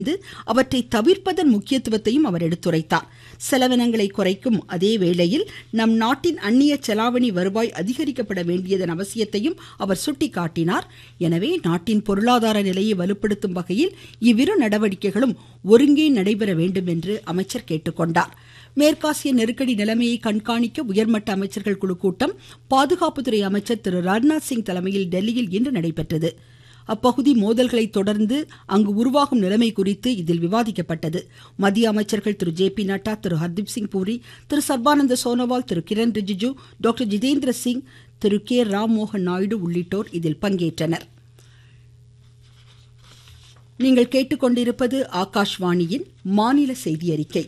அவற்றை தவிர்ப்பதன் முக்கியத்துவத்தையும் அவர் எடுத்துரைத்தார் செலவினங்களை குறைக்கும் அதே வேளையில் நம் நாட்டின் அந்நிய செலாவணி வருவாய் அதிகரிக்கப்பட வேண்டியதன் அவசியத்தையும் அவர் சுட்டிக்காட்டினார் எனவே நாட்டின் பொருளாதார நிலையை வலுப்படுத்தும் வகையில் இவ்விரு நடவடிக்கைகளும் ஒருங்கே நடைபெற வேண்டும் என்று அமைச்சர் கேட்டுக்கொண்டார் மேற்காசிய நெருக்கடி நிலைமையை கண்காணிக்க உயர்மட்ட அமைச்சர்கள் குழு கூட்டம் பாதுகாப்புத்துறை அமைச்சர் திரு ராஜ்நாத் சிங் தலைமையில் டெல்லியில் இன்று நடைபெற்றது அப்பகுதி மோதல்களை தொடர்ந்து அங்கு உருவாகும் நிலைமை குறித்து இதில் விவாதிக்கப்பட்டது மத்திய அமைச்சர்கள் திரு ஜே பி நட்டா திரு ஹர்தீப் சிங் பூரி திரு சர்பானந்த சோனோவால் திரு கிரண் ரிஜிஜு டாக்டர் ஜிதேந்திர சிங் திரு கே ராம் மோகன் நாயுடு உள்ளிட்டோர் இதில் பங்கேற்றனர் நீங்கள் கேட்டுக்கொண்டிருப்பது ஆகாஷ்வாணியின் மாநில செய்தி அறிக்கை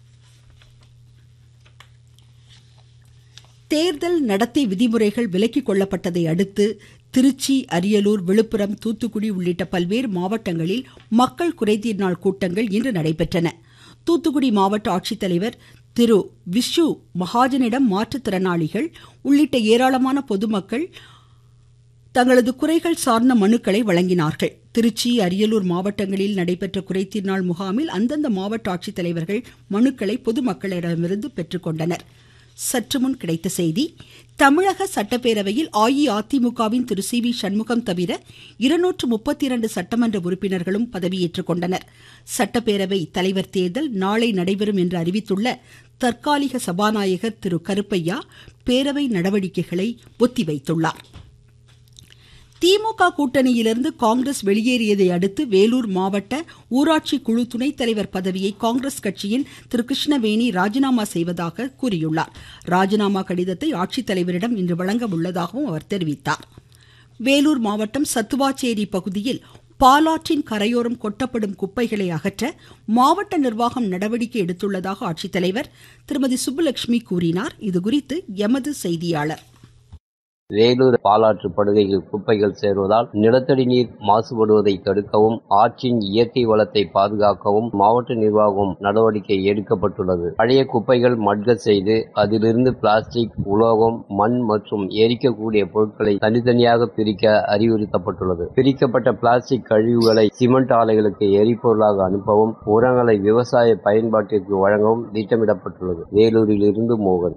தேர்தல் நடத்தை விதிமுறைகள் விலக்கிக் கொள்ளப்பட்டதை அடுத்து திருச்சி அரியலூர் விழுப்புரம் தூத்துக்குடி உள்ளிட்ட பல்வேறு மாவட்டங்களில் மக்கள் குறைதீர் நாள் கூட்டங்கள் இன்று நடைபெற்றன தூத்துக்குடி மாவட்ட ஆட்சித்தலைவர் திரு விஷ்ணு மகாஜனிடம் மாற்றுத்திறனாளிகள் உள்ளிட்ட ஏராளமான பொதுமக்கள் தங்களது குறைகள் சார்ந்த மனுக்களை வழங்கினார்கள் திருச்சி அரியலூர் மாவட்டங்களில் நடைபெற்ற குறைதீர் நாள் முகாமில் அந்தந்த மாவட்ட ஆட்சித்தலைவர்கள் மனுக்களை பொதுமக்களிடமிருந்து பெற்றுக்கொண்டனர் சற்று முன் கிடைத்த செய்தி தமிழக சட்டப்பேரவையில் அஇஅதிமுகவின் திரு சி வி சண்முகம் தவிர இருநூற்று முப்பத்தி இரண்டு சட்டமன்ற உறுப்பினர்களும் பதவியேற்றுக் கொண்டனர் சட்டப்பேரவை தலைவர் தேர்தல் நாளை நடைபெறும் என்று அறிவித்துள்ள தற்காலிக சபாநாயகர் திரு கருப்பையா பேரவை நடவடிக்கைகளை ஒத்திவைத்துள்ளார் திமுக கூட்டணியிலிருந்து காங்கிரஸ் வெளியேறியதை அடுத்து வேலூர் மாவட்ட ஊராட்சி குழு துணைத் தலைவர் பதவியை காங்கிரஸ் கட்சியின் திரு கிருஷ்ணவேணி ராஜினாமா செய்வதாக கூறியுள்ளார் ராஜினாமா கடிதத்தை ஆட்சித்தலைவரிடம் இன்று வழங்க உள்ளதாகவும் அவர் தெரிவித்தார் வேலூர் மாவட்டம் சத்துவாச்சேரி பகுதியில் பாலாற்றின் கரையோரம் கொட்டப்படும் குப்பைகளை அகற்ற மாவட்ட நிர்வாகம் நடவடிக்கை எடுத்துள்ளதாக ஆட்சித்தலைவர் திருமதி சுப்புலட்சுமி கூறினார் இதுகுறித்து எமது செய்தியாளர் வேலூர் பாலாற்று படுகையில் குப்பைகள் சேர்வதால் நிலத்தடி நீர் மாசுபடுவதை தடுக்கவும் ஆற்றின் இயற்கை வளத்தை பாதுகாக்கவும் மாவட்ட நிர்வாகம் நடவடிக்கை எடுக்கப்பட்டுள்ளது பழைய குப்பைகள் மட்க செய்து அதிலிருந்து பிளாஸ்டிக் உலோகம் மண் மற்றும் எரிக்கக்கூடிய பொருட்களை தனித்தனியாக பிரிக்க அறிவுறுத்தப்பட்டுள்ளது பிரிக்கப்பட்ட பிளாஸ்டிக் கழிவுகளை சிமெண்ட் ஆலைகளுக்கு எரிபொருளாக அனுப்பவும் உரங்களை விவசாய பயன்பாட்டிற்கு வழங்கவும் திட்டமிடப்பட்டுள்ளது வேலூரில் இருந்து மோகன்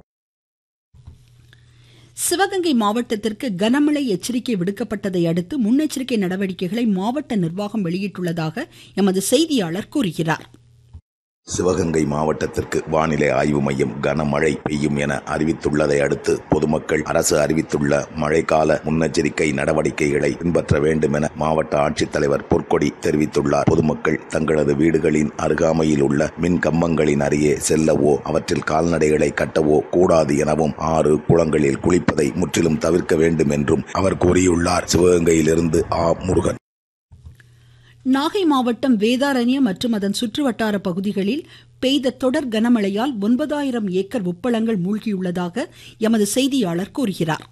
சிவகங்கை மாவட்டத்திற்கு கனமழை எச்சரிக்கை விடுக்கப்பட்டதை அடுத்து முன்னெச்சரிக்கை நடவடிக்கைகளை மாவட்ட நிர்வாகம் வெளியிட்டுள்ளதாக எமது செய்தியாளர் கூறுகிறார் சிவகங்கை மாவட்டத்திற்கு வானிலை ஆய்வு மையம் கனமழை பெய்யும் என அறிவித்துள்ளதை அடுத்து பொதுமக்கள் அரசு அறிவித்துள்ள மழைக்கால முன்னெச்சரிக்கை நடவடிக்கைகளை பின்பற்ற வேண்டும் என மாவட்ட ஆட்சித்தலைவர் பொற்கொடி தெரிவித்துள்ளார் பொதுமக்கள் தங்களது வீடுகளின் அருகாமையில் உள்ள மின் கம்பங்களின் அருகே செல்லவோ அவற்றில் கால்நடைகளை கட்டவோ கூடாது எனவும் ஆறு குளங்களில் குளிப்பதை முற்றிலும் தவிர்க்க வேண்டும் என்றும் அவர் கூறியுள்ளார் சிவகங்கையிலிருந்து ஆ முருகன் நாகை மாவட்டம் வேதாரண்யம் மற்றும் அதன் சுற்றுவட்டார பகுதிகளில் பெய்த தொடர் கனமழையால் ஒன்பதாயிரம் ஏக்கர் உப்பளங்கள் மூழ்கியுள்ளதாக எமது செய்தியாளர் கூறுகிறார்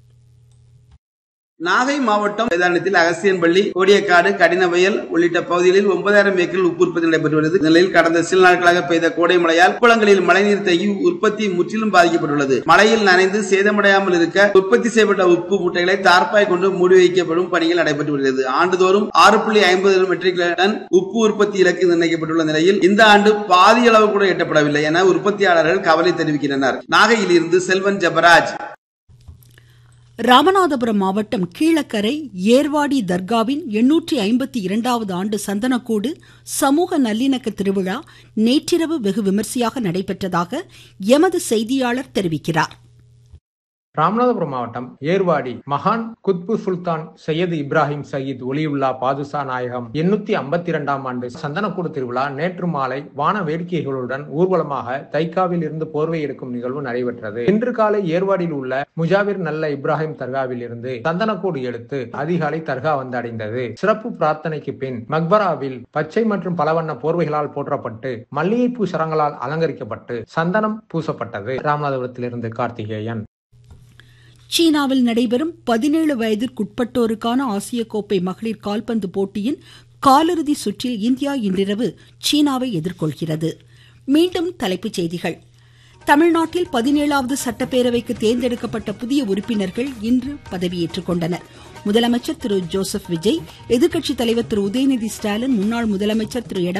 நாகை மாவட்டம் வேதாந்தத்தில் அகசியன்பள்ளி கோடியக்காடு கடினவயல் உள்ளிட்ட பகுதிகளில் ஒன்பதாயிரம் ஏக்கரில் உப்பு உற்பத்தி நடைபெற்று வருகிறது நிலையில் கடந்த சில நாட்களாக பெய்த கோடை மழையால் குளங்களில் மழைநீர் தேங்கி உற்பத்தி முற்றிலும் பாதிக்கப்பட்டுள்ளது மழையில் நனைந்து சேதமடையாமல் இருக்க உற்பத்தி செய்யப்பட்ட உப்பு மூட்டைகளை தார்ப்பாய் கொண்டு மூடி வைக்கப்படும் பணிகள் நடைபெற்று வருகிறது ஆண்டுதோறும் ஆறு புள்ளி ஐம்பது மெட்ரிக் டன் உப்பு உற்பத்தி இலக்கு நிர்ணயிக்கப்பட்டுள்ள நிலையில் இந்த ஆண்டு பாதி அளவு கூட எட்டப்படவில்லை என உற்பத்தியாளர்கள் கவலை தெரிவிக்கின்றனர் நாகையில் இருந்து செல்வன் ஜபராஜ் ராமநாதபுரம் மாவட்டம் கீழக்கரை ஏர்வாடி தர்காவின் எண்ணூற்றி ஐம்பத்தி இரண்டாவது ஆண்டு சந்தனக்கூடு சமூக நல்லிணக்க திருவிழா நேற்றிரவு வெகு விமர்சையாக நடைபெற்றதாக எமது செய்தியாளர் தெரிவிக்கிறார் ராமநாதபுரம் மாவட்டம் ஏர்வாடி மகான் குத்பு சுல்தான் சையது இப்ராஹிம் சயீத் ஒலியுல்லா பாதுஷா நாயகம் எண்ணூத்தி ஐம்பத்தி இரண்டாம் ஆண்டு சந்தனக்கூடு திருவிழா நேற்று மாலை வான வேடிக்கைகளுடன் ஊர்வலமாக தைக்காவில் இருந்து போர்வை எடுக்கும் நிகழ்வு நடைபெற்றது இன்று காலை ஏர்வாடியில் உள்ள முஜாவிர் நல்ல இப்ராஹிம் தர்காவில் இருந்து சந்தனக்கூடு எடுத்து அதிகாலை தர்கா வந்து அடைந்தது சிறப்பு பிரார்த்தனைக்கு பின் மக்பராவில் பச்சை மற்றும் பலவண்ண போர்வைகளால் போற்றப்பட்டு மல்லிகைப்பூ சரங்களால் அலங்கரிக்கப்பட்டு சந்தனம் பூசப்பட்டது ராமநாதபுரத்திலிருந்து கார்த்திகேயன் சீனாவில் நடைபெறும் பதினேழு வயதிற்குட்பட்டோருக்கான ஆசிய கோப்பை மகளிர் கால்பந்து போட்டியின் காலிறுதி சுற்றில் இந்தியா இன்றிரவு சீனாவை எதிர்கொள்கிறது மீண்டும் தலைப்புச் செய்திகள் தமிழ்நாட்டில் பதினேழாவது சட்டப்பேரவைக்கு தேர்ந்தெடுக்கப்பட்ட புதிய உறுப்பினர்கள் இன்று பதவியேற்றுக் கொண்டனர் முதலமைச்சர் திரு ஜோசப் விஜய் எதிர்க்கட்சித் தலைவர் திரு உதயநிதி ஸ்டாலின் முன்னாள் முதலமைச்சர் திரு